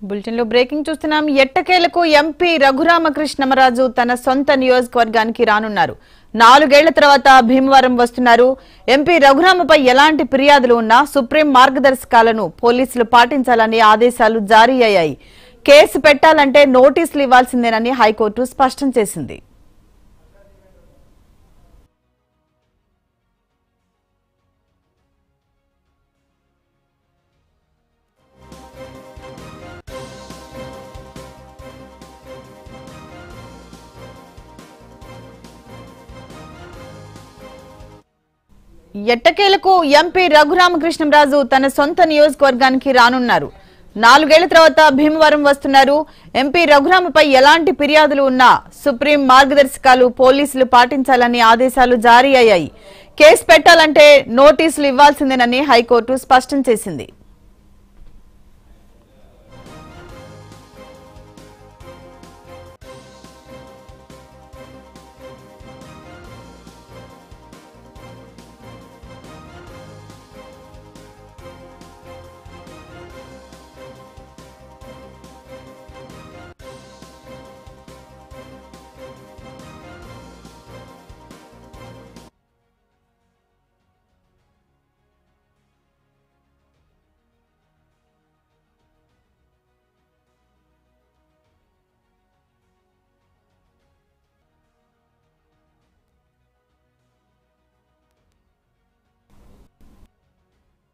bulletin లో breaking చూస్తున్నాం ఎట్టకేలకు ఎంపీ రఘురామకృష్ణమరాజు తన సొంత నియోజకవర్గానికి రానున్నారు నాలుగేళ్ల తర్వాత భీమవరం వస్తున్నారు ఎంపీ రఘురామపై ఎలాంటి ఫిర్యాదులు ఉన్నా సుప్రీం మార్గదర్శకాలను పోలీసులు పాటించాలని ఆదేశాలు జారీ అయ్యాయి కేసు పెట్టాలంటే నోటీసులు ఇవ్వాల్సిందేనని హైకోర్టు స్పష్టం చేసింది ఎట్టకేలకు ఎంపీ రఘురామకృష్ణంరాజు తన సొంత నియోజకవర్గానికి రానున్నారు నాలుగేళ్ల తర్వాత భీమవరం వస్తున్నారు ఎంపీ రఘురామపై ఎలాంటి ఫిర్యాదులు ఉన్నా సుప్రీం మార్గదర్శకాలు పోలీసులు పాటించాలని ఆదేశాలు జారీ అయ్యాయి కేసు పెట్టాలంటే నోటీసులు ఇవ్వాల్సిందేనని హైకోర్టు స్పష్టం చేసింది